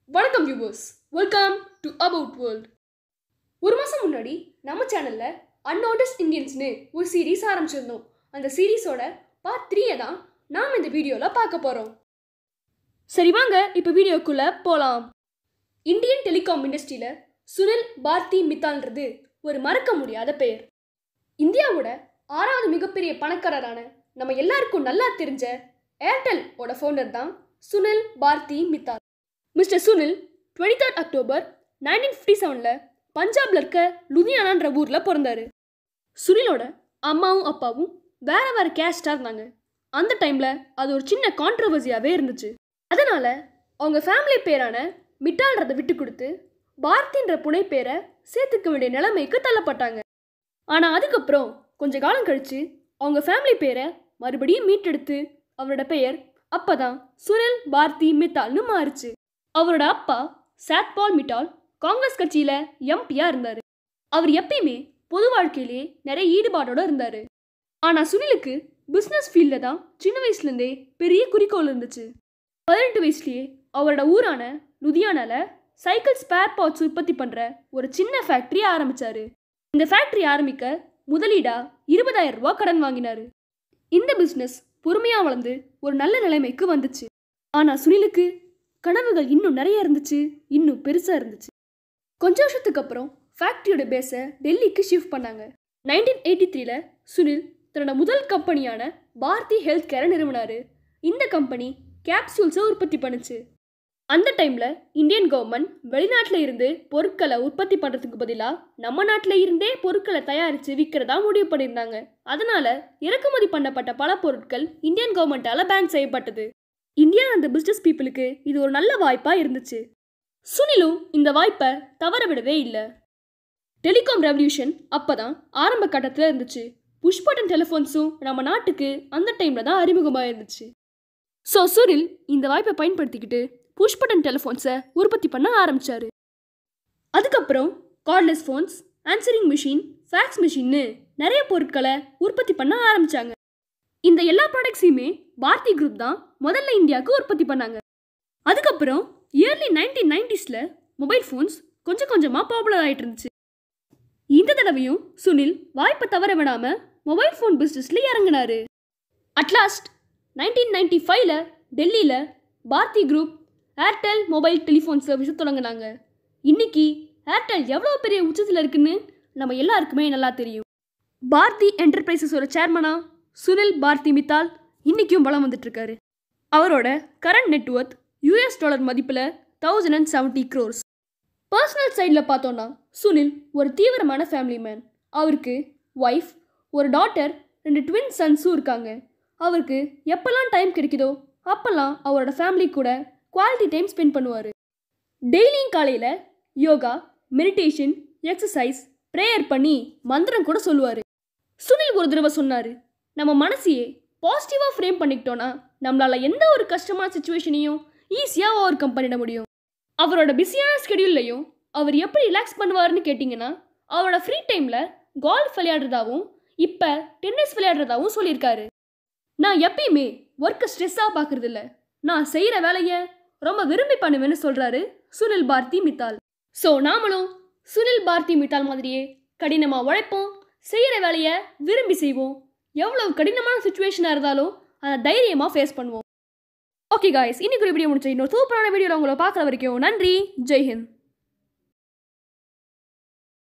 வணக்கம் viewers welcome to about world ஒரு மாதம் முன்னாடி நம்ம சேனலில் அன்நோட்டிஸ் இந்தியன்ஸ்னு ஒரு சீரீஸ் ஆரம்பிச்சிருந்தோம் அந்த சீரீஸோட பார்ட் த்ரீயை தான் நாம் இந்த வீடியோவில் பார்க்க போகிறோம் சரி வாங்க இப்போ வீடியோக்குள்ளே போகலாம் இந்தியன் டெலிகாம் இண்டஸ்ட்ரியில் சுனில் பாரதி மித்தால்ன்றது ஒரு மறக்க முடியாத பெயர் இந்தியாவோட ஆறாவது மிகப்பெரிய பணக்காரரான நம்ம எல்லாருக்கும் நல்லா தெரிஞ்ச ஏர்டெல் ஓட ஃபவுண்டர் தான் Sunil Bharti Mittal mister Sunil twenty third October nineteen fifty செவனில் பஞ்சாப்ல இருக்க லுதியானான்ற ஊரில் பிறந்தாரு சுனிலோட அம்மாவும் அப்பாவும் வேற வேற கேஸ்டாக இருந்தாங்க அந்த டைமில் அது ஒரு சின்ன கான்ட்ரவர்சியாகவே இருந்துச்சு அதனால் அவங்க ஃபேமிலி பேரான மிட்டால்ன்றதை விட்டு கொடுத்து பாரதின்ற புனை பேரை சேர்த்துக்க வேண்டிய நிலைமைக்கு தள்ளப்பட்டாங்க ஆனால் அதுக்கப்புறம் கொஞ்ச காலம் கழித்து அவங்க ஃபேமிலி பேரை மறுபடியும் மீட்டெடுத்து அவரோட பெயர் அப்பதான் சுனில் பாரதி மித்தால்னு மாறுச்சு அவரோட அப்பா சாத்பால் மிட்டால் காங்கிரஸ் கட்சியில் எம்பியாக இருந்தார் அவர் எப்பயுமே பொது வாழ்க்கையிலே நிறைய ஈடுபாடோடு இருந்தார் ஆனால் சுனிலுக்கு பிஸ்னஸ் ஃபீல்டில் தான் சின்ன வயசுலேருந்தே பெரிய குறிக்கோள் இருந்துச்சு பதினெட்டு வயசுலேயே அவரோட ஊரான லுதியானால சைக்கிள் ஸ்பேர் பார்ட்ஸ் உற்பத்தி பண்ணுற ஒரு சின்ன ஃபேக்ட்ரி ஆரம்பித்தார் இந்த ஃபேக்ட்ரி ஆரம்பிக்க முதலீடாக இருபதாயிரம் ரூபா கடன் வாங்கினார் இந்த பிஸ்னஸ் பொறுமையாக வளர்ந்து ஒரு நல்ல நிலைமைக்கு வந்துச்சு ஆனால் சுனிலுக்கு கனவுகள் இன்னும் நிறைய இருந்துச்சு இன்னும் பெருசாக இருந்துச்சு கொஞ்ச வருஷத்துக்கு அப்புறம் ஃபேக்ட்ரியோட பேஸை டெல்லிக்கு ஷிஃப்ட் பண்ணாங்க நைன்டீன் எயிட்டி த்ரீல சுனில் தன்னோட முதல் கம்பெனியான பாரதி ஹெல்த் கேரை நிறுவனார் இந்த கம்பெனி கேப்சூல்ஸை உற்பத்தி பண்ணுச்சு அந்த டைமில் இந்தியன் கவர்மெண்ட் வெளிநாட்டில் இருந்து பொருட்களை உற்பத்தி பண்ணுறதுக்கு பதிலாக நம்ம நாட்டில் இருந்தே பொருட்களை தயாரித்து விற்கிறதா முடிவு பண்ணியிருந்தாங்க அதனால் இறக்குமதி பண்ணப்பட்ட பல பொருட்கள் இந்தியன் கவர்மெண்ட்டால் பேன் செய்யப்பட்டது இந்தியா அந்த பிஸ்னஸ் பீப்புளுக்கு இது ஒரு நல்ல வாய்ப்பாக இருந்துச்சு சுனிலும் இந்த வாய்ப்பை தவற விடவே இல்லை டெலிகாம் ரெவல்யூஷன் அப்போ தான் ஆரம்ப கட்டத்தில் இருந்துச்சு புஷ் பட்டன் டெலிஃபோன்ஸும் நம்ம நாட்டுக்கு அந்த டைமில் தான் அறிமுகமாக இருந்துச்சு ஸோ சுனில் இந்த வாய்ப்பை பயன்படுத்திக்கிட்டு புஷ் பட்டன் டெலிஃபோன்ஸை உற்பத்தி பண்ண ஆரம்பித்தார் அதுக்கப்புறம் cordless phones answering machine fax மிஷின்னு நிறைய பொருட்களை உற்பத்தி பண்ண ஆரம்பித்தாங்க இந்த எல்லா ப்ராடக்ட்ஸையுமே பாரதி குரூப் தான் முதல்ல இந்தியாவுக்கு உற்பத்தி பண்ணாங்க அதுக்கப்புறம் இயர்லி நைன்டீன் நைன்டிஸில் மொபைல் ஃபோன்ஸ் கொஞ்சம் கொஞ்சமாக பாப்புலர் ஆகிட்டு இருந்துச்சு இந்த தடவையும் சுனில் வாய்ப்பை தவற விடாமல் மொபைல் ஃபோன் பிஸ்னஸில் இறங்கினாரு அட்லாஸ்ட் நைன்டீன் நைன்டி ஃபைவ்ல டெல்லியில் Bharti group Airtel mobile telephone சர்வீஸை தொடங்கினாங்க இன்னைக்கு ஏர்டெல் எவ்வளோ பெரிய உச்சத்தில் இருக்குன்னு நம்ம எல்லாருக்குமே நல்லா தெரியும் பாரதி என்டர்பிரைசஸோட சேர்மனா சுனில் பாரதி மித்தால் இன்றைக்கும் வளம் வந்துட்டுருக்காரு அவரோட கரண்ட் நெட்ஒர்க் யூஎஸ் டாலர் மதிப்பில் thousand and seventy crores personal சைடில் பார்த்தோன்னா சுனில் ஒரு தீவிரமான ஃபேமிலி மேன் அவருக்கு ஒய்ஃப் ஒரு டாட்டர் ரெண்டு ட்வின் சன்ஸும் இருக்காங்க அவருக்கு எப்போல்லாம் டைம் கிடைக்குதோ அப்போல்லாம் அவரோட ஃபேமிலி கூட குவாலிட்டி டைம் ஸ்பெண்ட் பண்ணுவார் டெய்லியும் காலையில் யோகா மெடிடேஷன் எக்ஸசைஸ் ப்ரேயர் பண்ணி மந்திரம் கூட சொல்லுவார் சுனில் ஒரு தடவை சொன்னார் நம்ம மனசையே பாசிட்டிவாக ஃப்ரேம் பண்ணிக்கிட்டோன்னா நம்மளால் எந்த ஒரு கஷ்டமான சுச்சுவேஷனையும் ஈஸியாக ஓவர் கம் பண்ணிட முடியும் அவரோட பிஸியான ஸ்கெடியூல்லையும் அவர் எப்படி ரிலாக்ஸ் பண்ணுவார்னு கேட்டிங்கன்னா அவரோட ஃப்ரீ டைமில் கால்ஃப் விளையாடுறதாவும் இப்போ டென்னிஸ் விளையாடுறதாவும் சொல்லியிருக்காரு நான் எப்பயுமே ஒர்க்கை ஸ்ட்ரெஸ்ஸாக பார்க்குறதில்ல நான் செய்கிற வேலையை ரொம்ப விரும்பி பண்ணுவேன்னு சொல்கிறாரு சுனில் பாரதி மித்தால் ஸோ நாமளும் சுனில் பாரதி மித்தால் மாதிரியே கடினமாக உழைப்போம் செய்கிற வேலையை விரும்பி செய்வோம் எவ்வளவு கடினமான சுச்சுவேஷனாக இருந்தாலும் அதை தைரியமாக ஃபேஸ் பண்ணுவோம் ஓகே காய்ஸ் இன்னைக்கு ஒரு வீடியோ முடிச்சு இன்னொரு சூப்பரான வீடியோவில் உங்களை பார்க்குற வரைக்கும் நன்றி ஜெய்ஹிந்த்